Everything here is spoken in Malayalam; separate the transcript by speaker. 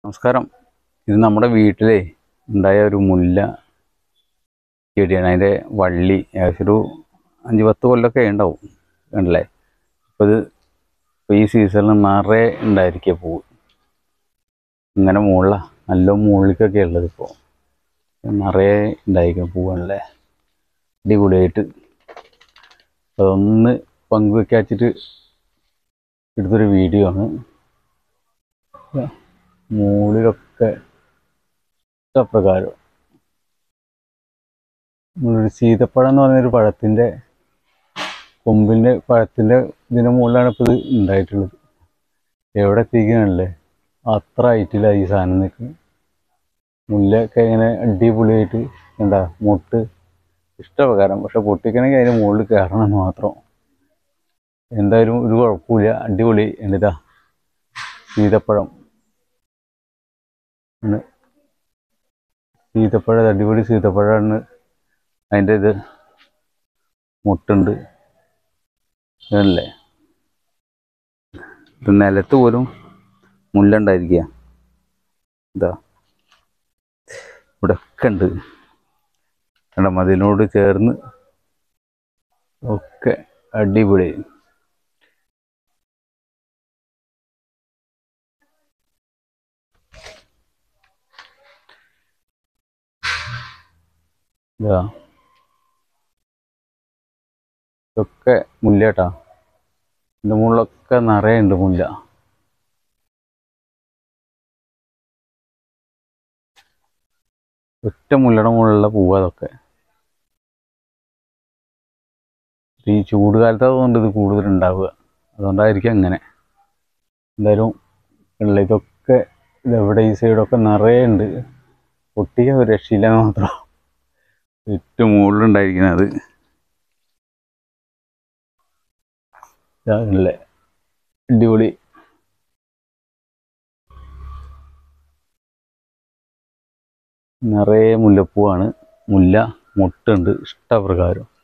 Speaker 1: നമസ്കാരം ഇത് നമ്മുടെ വീട്ടിലേ ഉണ്ടായ ഒരു മുല്ല ചെടിയാണ് അതിൻ്റെ വള്ളി ഏകദേശം ഒരു അഞ്ച് പത്ത് കൊല്ലമൊക്കെ ഉണ്ടാവും കണ്ടല്ലേ അപ്പോൾ ഇത് ഇപ്പോൾ ഈ സീസണിൽ നിറയെ ഉണ്ടായിരിക്കുക പൂവ് ഇങ്ങനെ മുകളിലാണ് നല്ല മുകളിലേക്കൊക്കെ ഉള്ളത് ഇപ്പോൾ നിറയെ ഉണ്ടായിരിക്കും പൂവാണല്ലേ അടിപൊളിയായിട്ട് അതൊന്ന് പങ്കുവെക്കാച്ചിട്ട് എടുത്തൊരു വീഡിയോ ആണ് മുകളിലൊക്കെ ഇഷ്ടപ്രകാരം നമ്മളൊരു സീതപ്പഴം എന്ന് പറഞ്ഞൊരു പഴത്തിൻ്റെ കൊമ്പിൻ്റെ പഴത്തിൻ്റെ ഇതിൻ്റെ മുകളിലാണ് ഇപ്പോൾ ഇത് ഉണ്ടായിട്ടുള്ളത് എവിടെ എത്തിക്കണല്ലേ അത്ര ഹൈറ്റിലാണ് ഈ സാധനം നിൽക്കുന്നത് മുല്ലയൊക്കെ ഇങ്ങനെ അടിപൊളിയായിട്ട് എന്താ മുട്ട് ഇഷ്ടപ്രകാരം പക്ഷെ പൊട്ടിക്കണമെങ്കിൽ അതിന് മുകളിൽ കയറണം എന്ന് മാത്രം എന്തായാലും ഒരു കുഴപ്പമില്ല അടിപൊളി എന്നിട്ടാ സീതപ്പഴം ആണ് സീതപ്പഴം അടിപൊളി സീതപ്പഴമാണ് അതിൻ്റെ ഇത് മുട്ടുണ്ട് ഇതല്ലേ ഇത് നിലത്ത് പോലും മുല്ല ഉണ്ടായിരിക്കുക ഇതാ ഇവിടെ ഒക്കെ ഉണ്ട് കണ്ട മതിലിനോട് ചേർന്ന് ഒക്കെ അടിപൊളി ഇതാ ഇതൊക്കെ മുല്ല കേട്ടാ ഇതിൻ്റെ മുകളിലൊക്കെ നിറയെ ഉണ്ട് മുല്ല ഒറ്റ മുല്ലയുടെ മുകളിലുള്ള പൂവ് അതൊക്കെ ഈ ചൂട് കാലത്ത് അതുകൊണ്ട് ഇത് കൂടുതൽ ഉണ്ടാവുക അതുകൊണ്ടായിരിക്കും അങ്ങനെ എന്തായാലും ഉള്ള ഇതൊക്കെ ഇതെവിടെ ഈ സൈഡൊക്കെ നിറയെ ഉണ്ട് പൊട്ടിയ ഒരു രക്ഷയില്ല എന്ന് മാത്രം ഏറ്റവും മുകളിലുണ്ടായിരിക്കുന്നത് ഇതാണല്ലേ അടിപൊളി നിറയെ മുല്ലപ്പൂവാണ് മുല്ല മുട്ടുണ്ട് ഇഷ്ടപ്രകാരം